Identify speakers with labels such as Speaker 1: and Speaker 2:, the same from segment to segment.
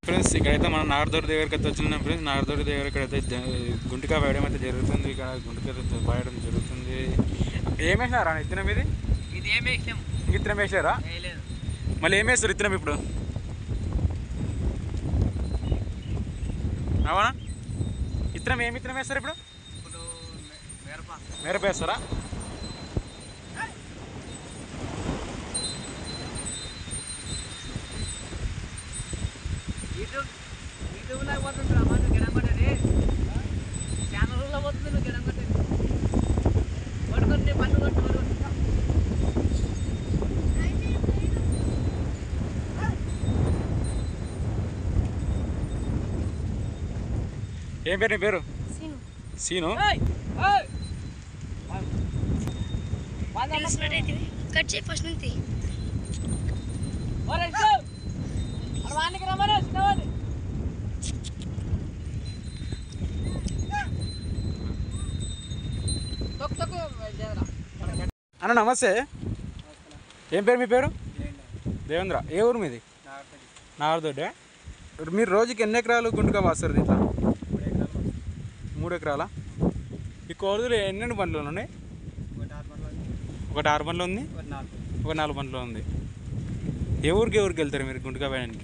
Speaker 1: Friends ఇక్కడైతే మనం నాగదూరి దగ్గరికి అయితే వచ్చినాం ఫ్రెండ్స్ నాగదూరి దగ్గర ఇక్కడైతే జ- గుంటికా వేయడం అయితే జరుగుతుంది ఇక్కడ గుంటికా అయితే పాయడం జరుగుతుంది ఏం వేసినారా ఇత్తనం ఇది
Speaker 2: ఇది ఏమి వేసాం
Speaker 1: ఇత్తనం వేసారా
Speaker 2: వేయలేదు
Speaker 1: మళ్ళీ ఏం వేస్తారు ఇత్తనం ఇప్పుడు అవునా ఇత్తనం ఏమి ఇత్తనం వేస్తారు ఇప్పుడు
Speaker 2: ఇప్పుడు మె- మిరప
Speaker 1: మిరప వేస్తారా
Speaker 2: యూట్యూబ్ యూట్యూబ్లో పోతుంటారు అమ్మ నువ్వు గిడం కొట్టేది ఛానల్లో పోతుంది నువ్వు గిడం కొట్టేది కొట్టుకొని పండు కొట్టు కొట్టు
Speaker 1: ఏం పేరు నీ పేరు
Speaker 3: సీను
Speaker 1: సీను
Speaker 2: ఏయ్! ఏయ్! వంద
Speaker 3: తెలిసినట్టయితే కట్ చేయి ఫస్ట్ నుంచి
Speaker 2: ఒరేయ్, ఇటు! అక్కడ వానికి రమ్మను, చిన్నవాడిని. తొక్కు, తొక్కు, జరగరా.
Speaker 1: అన్న నమస్తే ఏం పేరు మీ పేరు దేవేంద్ర ఏ ఊరు మీది నాగరదొడ్డే ఇప్పుడు మీరు రోజుకి ఎన్ని ఎకరాలు గుంటుగా వాస్తారు ఇట్లా మూడు ఎకరాలా ఈ కోరుదులు ఎన్నెన్ని బండ్లు ఉన్నాయి ఒకటి ఆరు బండ్లు ఉంది ఒక నాలుగు బండ్లు ఉంది ఏ ఊరికి ఏ ఊరికి వెళ్తారు మీరు గుంటుగా వేయడానికి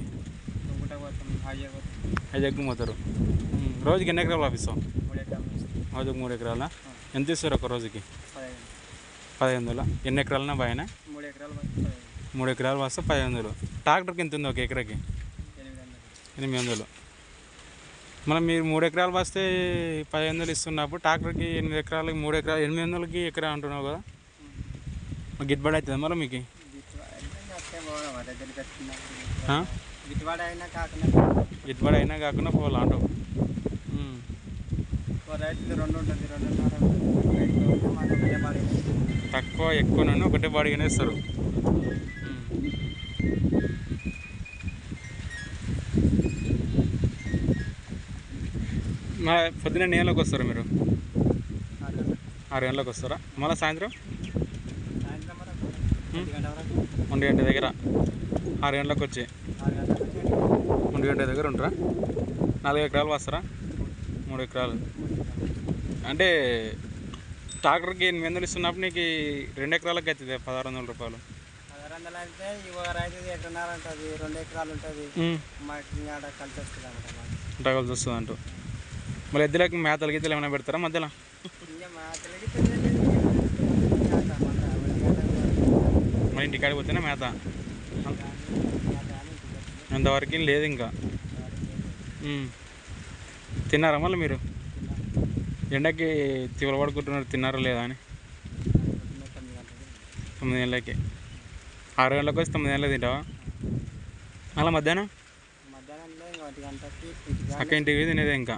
Speaker 1: ఐదు ఎగ్గు పోతారు ఉమ్, రోజుకి ఎన్ని ఎకరాలు ఆపిస్తాం రోజుకి మూడు ఎకరాలా ఎంత ఇస్తారు ఒక రోజుకి పదిహేను వందల ఎన్ని ఎకరాలన్నా బాయన
Speaker 2: మూడు ఎకరాలు
Speaker 1: మూడు ఎకరాలు వస్తే పదిహేను వందలు ట్రాక్టర్కి ఎంత ఉంది ఒక ఎకరాకి
Speaker 2: ఎనిమిది వందలు
Speaker 1: ఎనిమిది వందలు మనం మీరు మూడు ఎకరాలు వస్తే పదిహేను వందలు ఇస్తున్నప్పుడు ట్రాక్టర్కి ఎనిమిది ఎకరాలకి మూడు ఎకరాలు ఎనిమిది వందలకి ఎకరా అంటున్నావు కదా మరి గిట్టుబడి అవుతుంది మళ్ళీ మీకు ఆ?
Speaker 2: గిట్టుబాటు అయినా కాకుండా
Speaker 1: గిట్టుబడి అయినా కాకుండా పోవాలి అంటావు ఉమ్.
Speaker 2: ఓ రైతులు రెండు ఉంటుంది రెండున్నర ఉంటుంది. రైతు ఉంటే మాకు ఒకటే బాడీ.
Speaker 1: తక్కువ ఎక్కువ నన్ను ఒకటే బాడీగానే ఇస్తారు ఉమ్. మా పొద్దున్న నీళ్ళకి వస్తారా మీరు
Speaker 2: ఆరు గంటలకు.
Speaker 1: ఆరు గంటలకు వస్తారా మళ్ళీ సాయంత్రం
Speaker 2: సాయంత్రం వరకు ఒంటి గంట వరకు
Speaker 1: ఒంటి గంట దగ్గర ఆరు గంటలకు వచ్చి
Speaker 2: ఆరు గంటల నుంచి
Speaker 1: ఒంటి గంట దగ్గర ఉంటారా నాలుగు ఎకరాలు వస్తారా మూడు ఎకరాలు అంటే ట్రాక్టర్కి ఎనిమిది వందలు ఇస్తున్నప్పుడు నీకు ఈ రెండు ఎకరాలకు అవుతుంది పదహారు వందల రూపాయలు
Speaker 2: పదహారు వందలు అంటే ఈ ఒక రైతుది ఎకరన్నర ఉంటుంది రెండు ఎకరాలు ఉంటుంది
Speaker 1: ఉమ్.
Speaker 2: మాకు ఇంకా ఆడ కలిసి వస్తుంది అన్నమాట మాకు
Speaker 1: ఉంటాగలసి వస్తుంది అంటూ మళ్ళీ ఎద్దులకి మేతలు గీతలు ఏమైనా పెడతారా మధ్యలో
Speaker 2: ఇంకా మా తెలియదు తెలియదు. కాక మళ్ళా ఒంటి గంటకు
Speaker 1: మన ఇంటికాడికి పోతేనే మేత
Speaker 2: మాట అని ఇంటికి వస్తుంది.
Speaker 1: అంతవరకు లేదు ఇంకా ఉమ్. తిన్నారా మళ్ళీ మీరు ఎండకి తివల పడుకుంటున్నారు తిన్నారా లేదా అని
Speaker 2: పొద్దున్న తొమ్మిది గంటలకు
Speaker 1: తొమ్మిది గంటలకి ఆరు గంటలకు వచ్చి తొమ్మిది గంటలకు తింటావా మళ్ళీ మధ్యాహ్నం
Speaker 2: మధ్యాహ్నంలో ఇంకా ఒంటి గంటకి ఇంటికి
Speaker 1: అక్క ఇంటికి పోయి తినేదే ఇంకా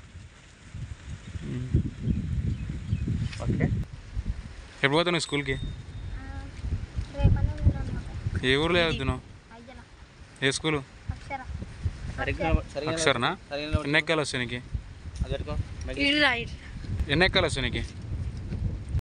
Speaker 1: ఉమ్. ఓకే ఎప్పుడు పోతున్నావు స్కూల్కి
Speaker 3: రేపనే ఉన్నాను
Speaker 1: ఏ ఊర్లో చదువుతున్నావు
Speaker 3: అయ్యలా
Speaker 1: ఏ స్కూలు
Speaker 3: అక్షర
Speaker 1: అక్షరనా ఎన్ని ఎక్కాలు వస్తాయి నీకు
Speaker 3: ఇటు రా ఇటు
Speaker 1: ఎన్ని ఎక్కాలు వస్తాయి నీకు